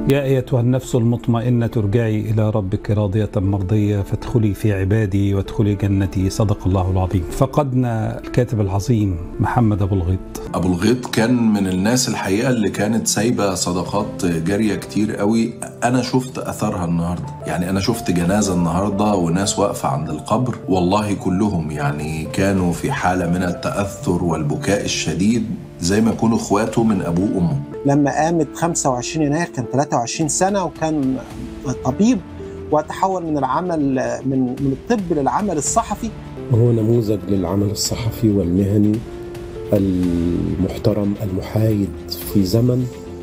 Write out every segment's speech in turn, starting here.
يا أيتها النفس المطمئنة ارجعي إلى ربك راضية مرضية فادخلي في عبادي وادخلي جنتي صدق الله العظيم فقدنا الكاتب العظيم محمد أبو الغيط ابو الغيط كان من الناس الحقيقه اللي كانت سايبه صدقات جاريه كتير قوي انا شفت اثرها النهارده يعني انا شفت جنازه النهارده وناس واقفه عند القبر والله كلهم يعني كانوا في حاله من التاثر والبكاء الشديد زي ما يكونوا اخواته من ابوه وامه لما قامت 25 يناير كان 23 سنه وكان طبيب وتحول من العمل من من الطب للعمل الصحفي وهو نموذج للعمل الصحفي والمهني المحترم المحايد في زمن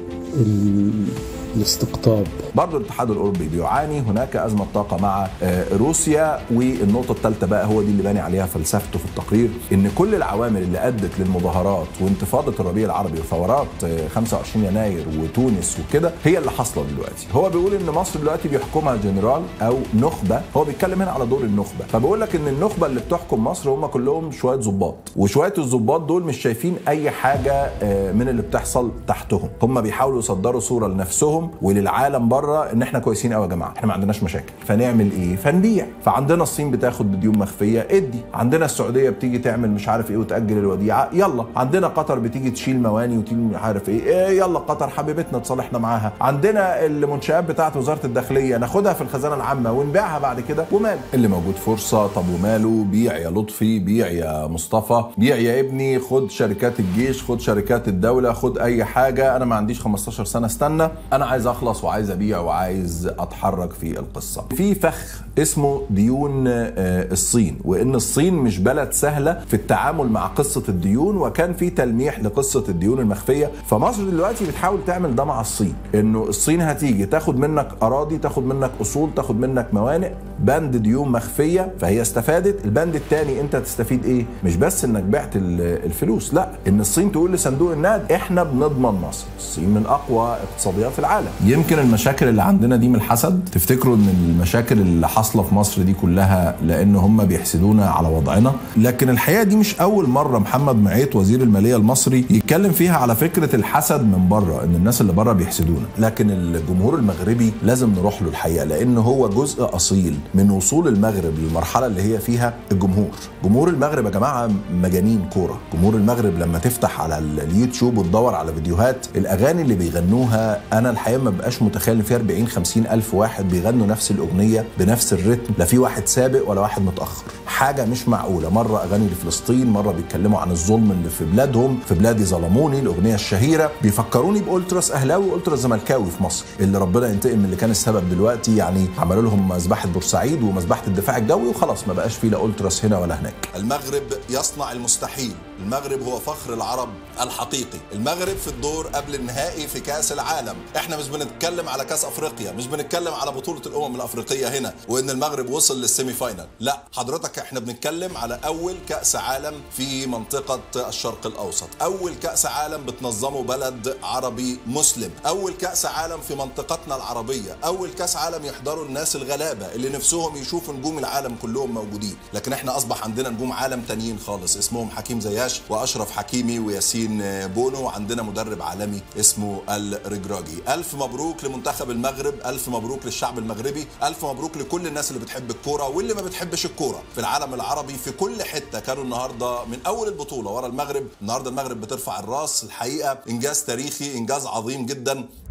الاستقطاب برضه الاتحاد الاوروبي بيعاني هناك ازمه طاقه مع روسيا والنقطه الثالثه بقى هو دي اللي باني عليها فلسفته في التقرير ان كل العوامل اللي ادت للمظاهرات وانتفاضه الربيع العربي وثورات 25 يناير وتونس وكده هي اللي حاصله دلوقتي هو بيقول ان مصر دلوقتي بيحكمها جنرال او نخبه هو بيتكلم هنا على دور النخبه فبيقول لك ان النخبه اللي بتحكم مصر هم كلهم شويه ظباط وشويه الظباط دول مش شايفين اي حاجه من اللي بتحصل تحتهم هم بيحاولوا يصدروا صوره لنفسهم وللعالم بره ان احنا كويسين قوي يا جماعه احنا ما عندناش مشاكل فنعمل ايه فنبيع فعندنا الصين بتاخد بديون مخفيه ادي عندنا السعوديه بتيجي تعمل مش عارف ايه وتاجل الوديعه يلا عندنا قطر بتيجي تشيل مواني وتشيل مش عارف ايه, إيه يلا قطر حبيبتنا تصالحنا معاها عندنا المنشات بتاعه وزاره الداخليه ناخدها في الخزانه العامه ونبيعها بعد كده ومال اللي موجود فرصه طب وماله بيع يا لطفي بيع يا مصطفى بيع يا ابني خد شركات الجيش خد شركات الدوله خد اي حاجه انا ما عنديش 15 سنه استنى انا عايز اخلص وعايز ابيع وعايز اتحرك في القصه في فخ اسمه ديون الصين وان الصين مش بلد سهله في التعامل مع قصه الديون وكان في تلميح لقصه الديون المخفيه فمصر دلوقتي بتحاول تعمل ده مع الصين انه الصين هتيجي تاخد منك اراضي تاخد منك اصول تاخد منك موانئ بند ديون مخفيه فهي استفادت البند الثاني انت تستفيد ايه مش بس انك بعت الفلوس لا ان الصين تقول لصندوق النقد احنا بنضمن مصر الصين من اقوى اقتصاديات في العالم يمكن المشاكل اللي عندنا دي من الحسد تفتكروا ان المشاكل اللي حاصله في مصر دي كلها لان هم بيحسدونا على وضعنا لكن الحقيقه دي مش اول مره محمد معيط وزير الماليه المصري يتكلم فيها على فكره الحسد من بره ان الناس اللي بره بيحسدونا لكن الجمهور المغربي لازم نروح له الحقيقه لان هو جزء اصيل من وصول المغرب للمرحله اللي هي فيها الجمهور جمهور المغرب يا جماعه مجانين كوره جمهور المغرب لما تفتح على اليوتيوب وتدور على فيديوهات الاغاني اللي بيغنوها انا الحقيقه ما بقاش متخيل ان في 40 50 الف واحد بيغنوا نفس الاغنيه بنفس الريتم لا في واحد سابق ولا واحد متاخر حاجه مش معقوله مره اغاني لفلسطين مره بيتكلموا عن الظلم اللي في بلادهم في بلادي ظلموني الاغنيه الشهيره بيفكروني بالتراس اهلاوي والتراس زملكاوي في مصر اللي ربنا ينتقم من اللي كان السبب دلوقتي يعني عملوا لهم مذبحه بورسعيد ومذبحه الدفاع الجوي وخلاص ما بقاش في لا التراس هنا ولا هناك المغرب يصنع المستحيل المغرب هو فخر العرب الحقيقي المغرب في الدور قبل النهائي في كاس العالم احنا مش بنتكلم على كاس افريقيا مش بنتكلم على بطوله الامم الافريقيه هنا وان المغرب وصل للسيمي فاينل لا حضرتك احنا بنتكلم على اول كاس عالم في منطقه الشرق الاوسط اول كاس عالم بتنظمه بلد عربي مسلم اول كاس عالم في منطقتنا العربيه اول كاس عالم يحضروا الناس الغلابه اللي نفسهم يشوفوا نجوم العالم كلهم موجودين لكن احنا اصبح عندنا نجوم عالم تانيين خالص اسمهم حكيم زياش واشرف حكيمي وياسين بونو وعندنا مدرب عالمي اسمه الرجراجي الف مبروك لمنتخب المغرب الف مبروك للشعب المغربي الف مبروك لكل الناس اللي بتحب الكوره واللي ما بتحبش الكوره في العالم العربي في كل حته كانوا النهارده من اول البطوله ورا المغرب النهارده المغرب بترفع الراس الحقيقه انجاز تاريخي انجاز عظيم جدا